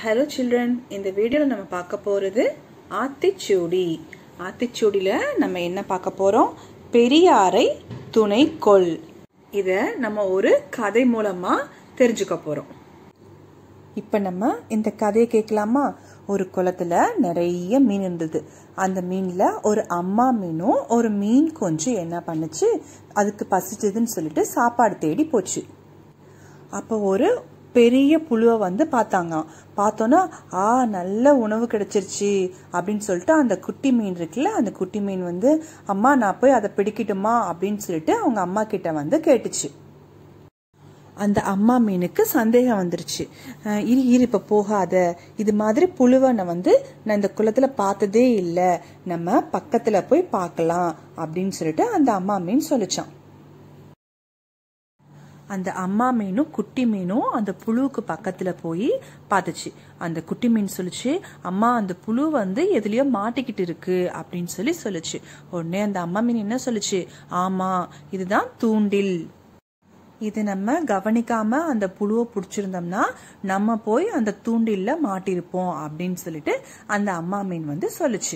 hello children இந்த வீடியோவில் நம்ம பார்க்க போகிறது ஆத்திச்சூடி ஆத்திச்சூடியில் நம்ம என்ன பார்க்க போகிறோம் பெரியாரை துணை கொள் இதை நம்ம ஒரு கதை மூலமாக தெரிஞ்சுக்க போகிறோம் இப்போ நம்ம இந்த கதையை கேட்கலாமா ஒரு குளத்துல நிறைய மீன் இருந்தது அந்த மீன்ல ஒரு அம்மா மீனும் ஒரு மீன் கொஞ்சம் என்ன பண்ணுச்சு அதுக்கு பசிச்சதுன்னு சொல்லிட்டு சாப்பாடு தேடி போச்சு அப்போ ஒரு பெரிய புழுவை வந்து பார்த்தாங்க பார்த்தோன்னா ஆ நல்ல உணவு கிடைச்சிருச்சு அப்படின்னு சொல்லிட்டு அந்த குட்டி மீன் இருக்குல்ல அந்த குட்டி மீன் வந்து அம்மா நான் போய் அதை பிடிக்கட்டுமா அப்படின்னு சொல்லிட்டு அவங்க அம்மா கிட்ட வந்து கேட்டுச்சு அந்த அம்மா மீனுக்கு சந்தேகம் வந்துருச்சு அஹ் இரு இரு இப்ப போகாத இது மாதிரி புழுவை நான் வந்து நான் இந்த குளத்துல பார்த்ததே இல்லை நம்ம பக்கத்துல போய் பார்க்கலாம் அப்படின்னு சொல்லிட்டு அந்த அம்மா மீன் சொல்லிச்சான் அந்த அம்மா மீனும் குட்டி மீனும் அந்த புழுவுக்கு பக்கத்துல போய் பார்த்துச்சு அந்த குட்டி மீன் சொல்லுச்சு அம்மா அந்த புழு வந்து எதுலயோ மாட்டிக்கிட்டு இருக்கு அப்படின்னு சொல்லி சொல்லுச்சு உடனே அந்த அம்மா மீன் என்ன சொல்லுச்சு ஆமா இதுதான் தூண்டில் இது நம்ம கவனிக்காம அந்த புழுவை பிடிச்சிருந்தோம்னா நம்ம போய் அந்த தூண்டில்ல மாட்டிருப்போம் அப்படின்னு சொல்லிட்டு அந்த அம்மா மீன் வந்து சொல்லுச்சு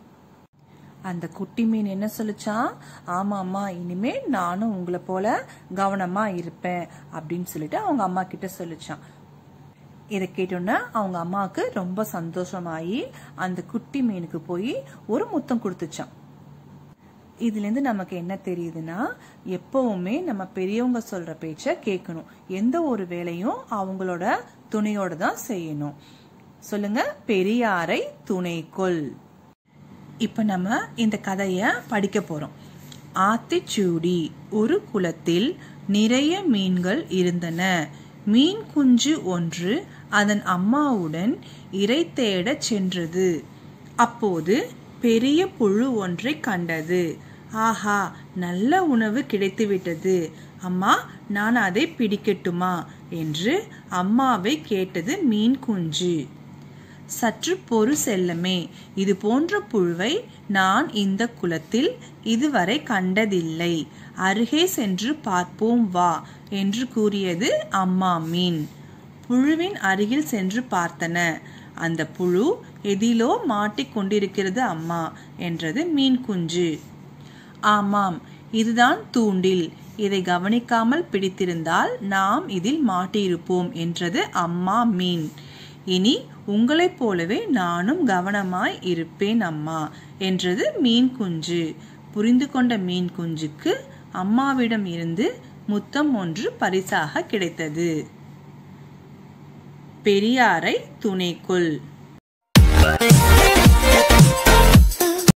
அந்த குட்டி மீன் என்ன சொல்லுச்சான் ஆமா அம்மா இனிமே நானும் உங்களை போல கவனமா இருப்பேன் அப்படின்னு சொல்லிட்டு அவங்க அம்மா கிட்ட சொல்லுச்சான் இதை கேட்டோன்னே அவங்க அம்மாவுக்கு ரொம்ப சந்தோஷமாயி அந்த குட்டி மீனுக்கு போய் ஒரு முத்தம் கொடுத்துச்சான் இதுலேருந்து நமக்கு என்ன தெரியுதுன்னா எப்பவுமே நம்ம பெரியவங்க சொல்ற பேச்ச கேட்கணும் எந்த ஒரு வேலையும் அவங்களோட துணையோட தான் செய்யணும் சொல்லுங்க பெரியாரை துணைக்கொள் இப்ப நம்ம இந்த கதைய படிக்க போறோம் ஆத்திச்சூடி ஒரு குளத்தில் நிறைய மீன்கள் இருந்தன மீன் குஞ்சு ஒன்று அதன் அம்மாவுடன் இறை தேடச் சென்றது அப்போது பெரிய புழு ஒன்றை கண்டது ஆஹா நல்ல உணவு கிடைத்துவிட்டது அம்மா நான் அதை பிடிக்கட்டுமா என்று அம்மாவை கேட்டது மீன் குஞ்சு சற்று பொறு செல்லமே இது போன்ற புழுவை நான் இந்த குளத்தில் இதுவரை கண்டதில்லை அருகே சென்று பார்ப்போம் வா என்று கூறியது அம்மா மீன் புழுவின் அருகில் சென்று பார்த்தன அந்த புழு எதிலோ மாட்டிக்கொண்டிருக்கிறது அம்மா என்றது மீன் குஞ்சு ஆமாம் இதுதான் தூண்டில் இதை கவனிக்காமல் பிடித்திருந்தால் நாம் இதில் மாட்டியிருப்போம் என்றது அம்மா மீன் இனி உங்களைப் போலவே நானும் கவனமாய் இருப்பேன் அம்மா என்றது மீன் குஞ்சு புரிந்து கொண்ட மீன் குஞ்சுக்கு அம்மாவிடம் இருந்து முத்தம் ஒன்று பரிசாக கிடைத்தது பெரியாரை துணைக்குள்